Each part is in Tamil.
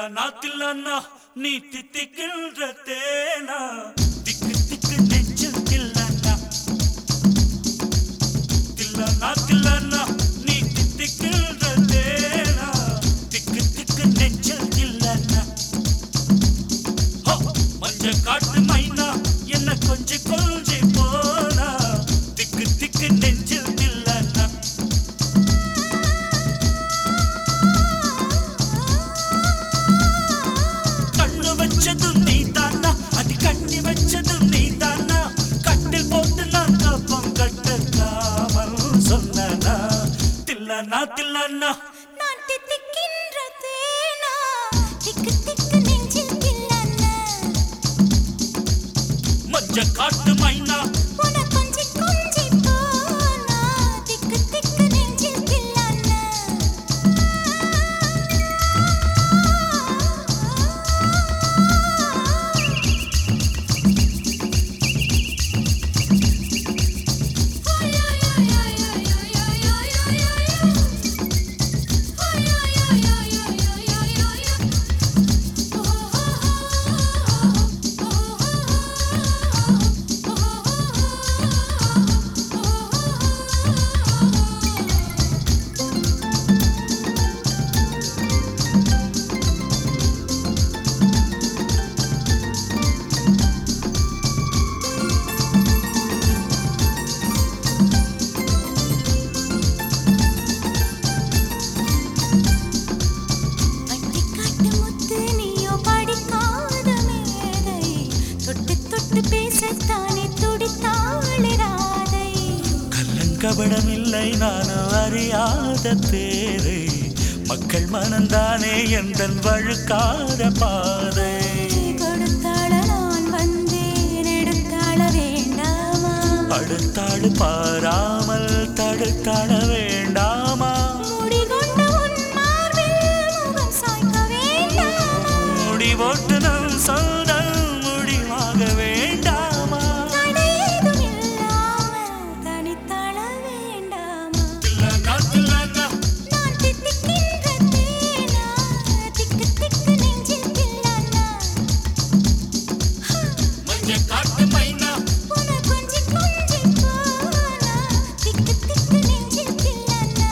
தில்லானா தில்லானா நீ தித்திக்கின்ற தேனா திக்கு திக்கு நெஞ்சில் தில்லானா தில்லானா தில்லானா நீ தித்திக்கின்ற தேனா திக்கு திக்கு நெஞ்சில் தில்லானா ஹோ, மஞ்ச காட்டு மைனா என்ன கொஞ்சி கொஞ்சி போனா திக்கு திக்கு நெஞ்சில் தில்லானா கண்ணு வச்சதும் நீ தானா அது கண்ணி வச்சதும் நீ தானா கட்டில் போட்டு நான் கப்பம் கட்டலாமல் சொன்னா தில்லனா தில்லனா நான் தித்திக்கின்ற தேனா திக்கு திக்கு நெஞ்சில் தில்லானா மஞ்ச காட்டு மைனா உன கொஞ்சி கொஞ்சி போனா திக்கு திக்கு நெஞ்சில் தில்லானா பட்டிக்காட்டு முத்து நீயோ படிக்காத மேதை தொட்டு தொட்டு பேசத்தானே துடித்தாளே ராதை கள்ளங்கபடம் இல்லை நானும் அறியாத பேரை மக்கள் மனந்தானே எந்தன் வழுக்காத பாதை கொடுத்தாள நான் வந்தேன் எடுத்தாள வேண்டாமா அடுத்தாடு பாராமல் தடுத்தாட வேண்டாமா முடிகொண்ட உன் மார்பில் முகம் சாய்க்க வேண்டாமா முடி போட்டு நம் சொந்தம் முடிவாக வேண்டாமா தடையேதும் இல்லாமல் தனித்தாள வேண்டாமா தில்லனா தில்லனா நான் தித்திக்கின்ற தேனா திக்கு திக்கு நெஞ்சில் தில்லானா மஞ்ச காட்டு மைனா உன கொஞ்சி கொஞ்சி போனா திக்கு திக்கு நெஞ்சில் தில்லானா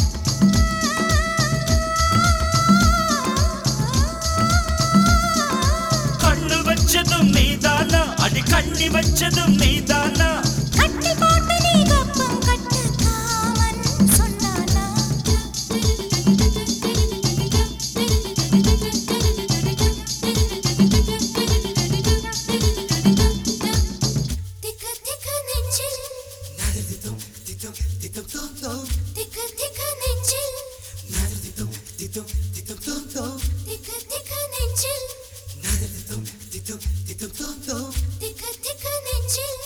கண்ணு வச்சதும் நீதானா அடி கண்ணி வச்சதும் நீதானா கட்டி போட்டு நீ கப்பம் கட்டு காமன் சொன்னானா திக்கு திக்கு நெஞ்சில் திக்கு திக்கு நெஞ்சில் திக்கு திக்கு நெஞ்சில் திக்கு திக்கு நெஞ்சில்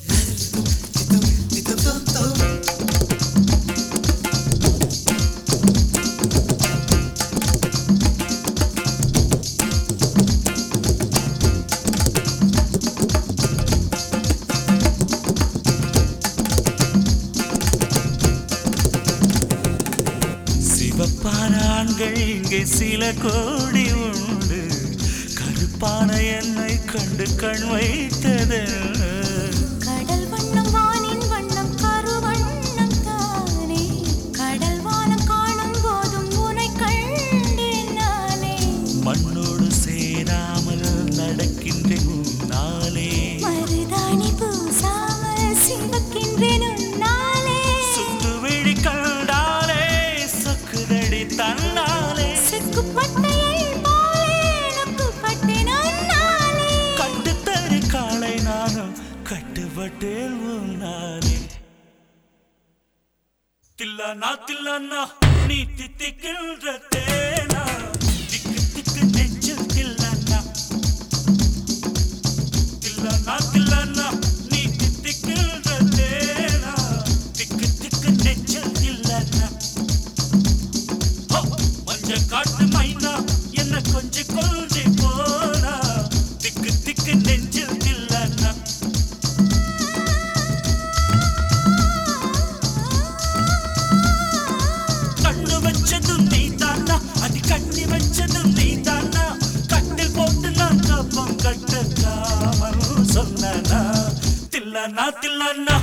சிவப்பான ஆண்கள் இங்கே சில கோடி உண்டு கருப்பான என்னை கண்டு கண் வைத்தது கடல் வண்ணம் வானின் வண்ணம் கருவண்ணம் தானே கடல் வானம் காணும் போதும் உனை கண்டேன் நானே மண்ணோடு சேராமல் நடக்கின்றேன் உன்னாலே மருதாணி பூசாமல் சிவக்கின்றேன் உன்னாலே சுத்து விழி கண்டாலே சொக்குதடி தன்னாலே சிக்குப்பட்டையை போலே நொக்குப்பட்டேன் உன்னாலே கண்டு தரு காலை நானும் கட்டுப்பட்டேன் உன்னாலே தில்லானா தில்லானா நீ தித்திக்கின்ற தேனா திக்கு திக்கு நெஞ்சில் தில்லானா தில்லானா தில்லானா நீ தித்திக்கின்ற தேனா திக்கு திக்கு நெஞ்சில் தில்லானா ஹோ, மஞ்ச காட்டு மைனா என்ன கொஞ்சி கொஞ்சி போனா திக்கு திக்கு நெஞ்சில் தில்லானா கண்ணு வச்சதும் நீ தானா அது கண்ணி தில்லானா